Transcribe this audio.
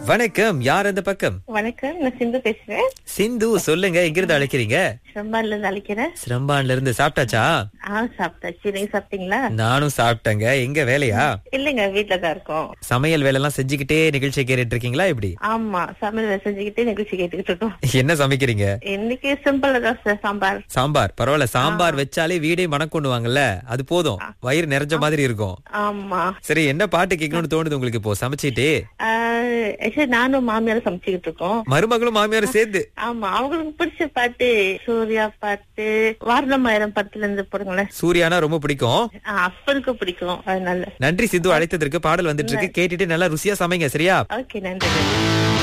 வணக்கம் யார் அந்த பக்கம் வணக்கம் நான் சிந்து பேசுறேன் சிந்து சொல்லுங்க எங்கிருந்து அழைக்கிறீங்க செம்பான்ல இருந்து அழைக்கிறேன் சிரம்பான்ல இருந்து சாப்பிட்டாச்சா ஆ சாப்பிட்டாச்சு நீங்க சாப்பிட்டீங்களா நானும் சாப்பிட்டேங்க எங்க வேலையா இல்லைங்க வீட்டுல தான் இருக்கோம் சமையல் வேலையெல்லாம் செஞ்சுக்கிட்டே நிகழ்ச்சி கேட்டுட்டு இருக்கீங்களா இப்படி ஆமா சமையல் வேலை செஞ்சுக்கிட்டு நிகழ்ச்சி கேட்டுக்கிட்டு இருக்கோம் என்ன சமைக்கிறீங்க இன்னைக்கு சிம்பிள் தான் சார் சாம்பார் சாம்பார் பரவாயில்ல சாம்பார் வச்சாலே வீடே மணக்கொண்டுவாங்கல்ல அது போதும் வயிறு நிறைஞ்ச மாதிரி இருக்கும் ஆமா சரி என்ன பாட்டு கேட்கணும்னு தோணுது உங்களுக்கு இப்போ சமைச்சிட்டு ஆக்சுவலி நானும் மாமியாரும் சமைச்சுக்கிட்டு இருக்கோம் மருமகளும் மாமியாரும் சேர்ந்து ஆமா அவங்களுக்கு பிடிச்ச பாட்டு சூர்யா பாட்டு வாரணமாயிரம் படத்துல இருந்து போடுங்களேன் சூர்யானா ரொம்ப பிடிக்கும் ஆ, அப்பனுக்கு பிடிக்கும் அதனால நன்றி சிந்து அழைத்ததற்கு பாடல் வந்துட்டு இருக்கு கேட்டுட்டு நல்லா ருசியா சமைங்க சரியா ஓகே நன்றி நன்றி